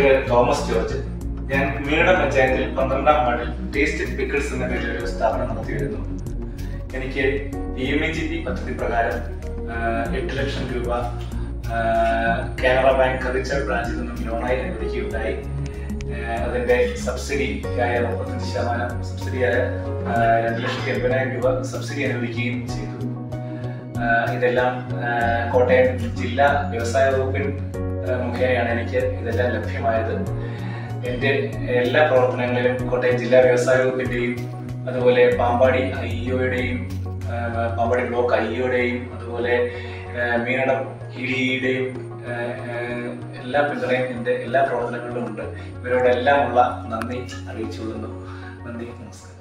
പേര് Thomas George ഞാൻ മീനട പഞ്ചായത്തിൽ പന്ത്രണ്ടാം വാർഡിൽ ടേസ്റ്റ് പിക്കിൾസ് എന്ന പേരിൽ ഒരു സ്ഥാപനം നടത്തി വരുന്നു എനിക്ക് P M E G P പദ്ധതി പ്രകാരം ആ, എട്ട് ലക്ഷം രൂപ ആ, കാനറ ബാങ്ക് റിച്ചർഡ് ബ്രാഞ്ചിൽ നിന്നും ലോണായി അനുവദിക്കുകയുണ്ടായി ആ, അതിന്റെ സബ്സിഡി ആയ മുപ്പത്തഞ്ച് ശതമാനം സബ്സിഡിയായ ആ, രണ്ട് ലക്ഷത്തി എൺപതിനായിരം രൂപ സബ്സിഡി അനുവദിക്കുകയും ചെയ്തു ആ, ഇതെല്ലാം ആ, കോട്ടയം ജില്ലാ വ്യവസായ വകുപ്പിൻ ആ, മുഖേനയാണ് എനിക്ക് ഇതെല്ലാം ലഭ്യമായത് എൻ്റെ എല്ലാ പ്രവർത്തനങ്ങളിലും കോട്ടയം ജില്ലാ വ്യവസായ വകുപ്പിൻ്റെയും അതുപോലെ പാമ്പാടി ഐ ഇഒയുടെയും പാമ്പാടി ബ്ലോക്ക് ഐ ഇഒയുടെയും അതുപോലെ ആ, മീനടം ഇ ഡിയുടെയും എല്ലാ പിന്തുണയും എൻ്റെ എല്ലാ പ്രവർത്തനങ്ങളിലും ഉണ്ട് ഇവരോടെല്ലാം ഉള്ള നന്ദി അറിയിച്ചുകൊള്ളുന്നു നന്ദി നമസ്കാരം